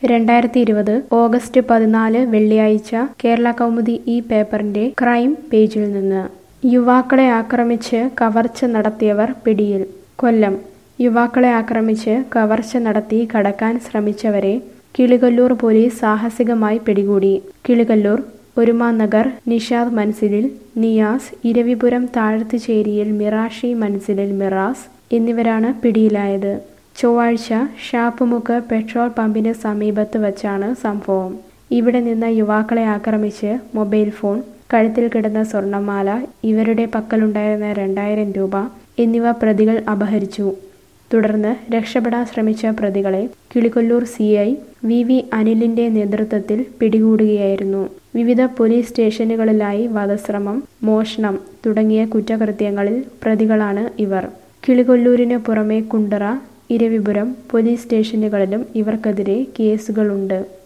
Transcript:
രണ്ടായിരത്തി ഇരുപത് ഓഗസ്റ്റ് പതിനാല് വെള്ളിയാഴ്ച കേരള കൗമുദി ഈ പേപ്പറിന്റെ ക്രൈം പേജിൽ നിന്ന് യുവാക്കളെ ആക്രമിച്ച് കവർച്ച നടത്തിയവർ പിടിയിൽ കൊല്ലം യുവാക്കളെ ആക്രമിച്ച് കവർച്ച നടത്തി കടക്കാൻ ശ്രമിച്ചവരെ കിളികൊല്ലൂർ പോലീസ് സാഹസികമായി പിടികൂടി കിളികൊല്ലൂർ ഒരുമാനഗർ നിഷാദ് മൻസിലിൽ നിയാസ് ഇരവിപുരം താഴത്തുചേരിയിൽ മിറാഷി മൻസിലിൽ മിറാസ് എന്നിവരാണ് പിടിയിലായത് ചൊവ്വാഴ്ച ഷാപ്പുമുക്ക് പെട്രോൾ പമ്പിന് സമീപത്ത് വച്ചാണ് സംഭവം ഇവിടെ നിന്ന് യുവാക്കളെ ആക്രമിച്ച് മൊബൈൽ ഫോൺ കഴുത്തിൽ കിടന്ന സ്വർണ്ണമാല ഇവരുടെ പക്കലുണ്ടായിരുന്ന രണ്ടായിരം രൂപ എന്നിവ പ്രതികൾ അപഹരിച്ചു തുടർന്ന് രക്ഷപ്പെടാൻ ശ്രമിച്ച പ്രതികളെ Kilikollur C I V V അനിലിന്റെ നേതൃത്വത്തിൽ പിടികൂടുകയായിരുന്നു വിവിധ പോലീസ് സ്റ്റേഷനുകളിലായി വധശ്രമം മോഷണം തുടങ്ങിയ കുറ്റകൃത്യങ്ങളിൽ പ്രതികളാണ് ഇവർ കിളികൊല്ലൂരിന് പുറമെ കുണ്ടറ ഇരവിപുരം പോലീസ് സ്റ്റേഷനുകളിലും ഇവർക്കെതിരെ കേസുകളുണ്ട്